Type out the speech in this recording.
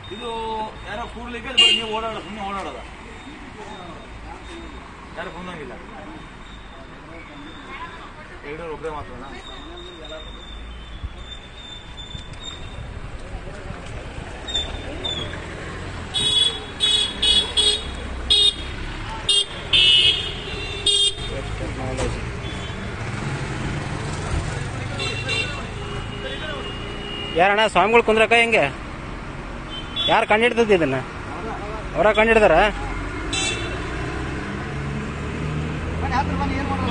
ಇದು ಯಾರೋ ಕೂಡ್ಲಿಕ್ಕೆ ಬರೀ ನೀವು ಓಡಾಡೋ ಸುಮ್ಮನೆ ಓಡಾಡೋದ ಯಾರು ಕುಂದಂಗಿಲ್ಲ ಎರಡು ಒಬ್ಬರೇ ಮಾತ್ರನಾ ಟೆಕ್ನಾಲಜಿ ಯಾರಣ್ಣ ಸ್ವಾಮಿಗಳು ಕುಂದ್ರಕ್ಕ ಹೆಂಗೆ ಯಾರು ಕಂಡಿಡ್ತದ ಇದನ್ನ ಅವರ ಕಂಡಿಡ್ದಾರ ಬನ್ನಿ ಹತ್ರ ಬನ್ನಿ ಏನು ಮಾಡೋದು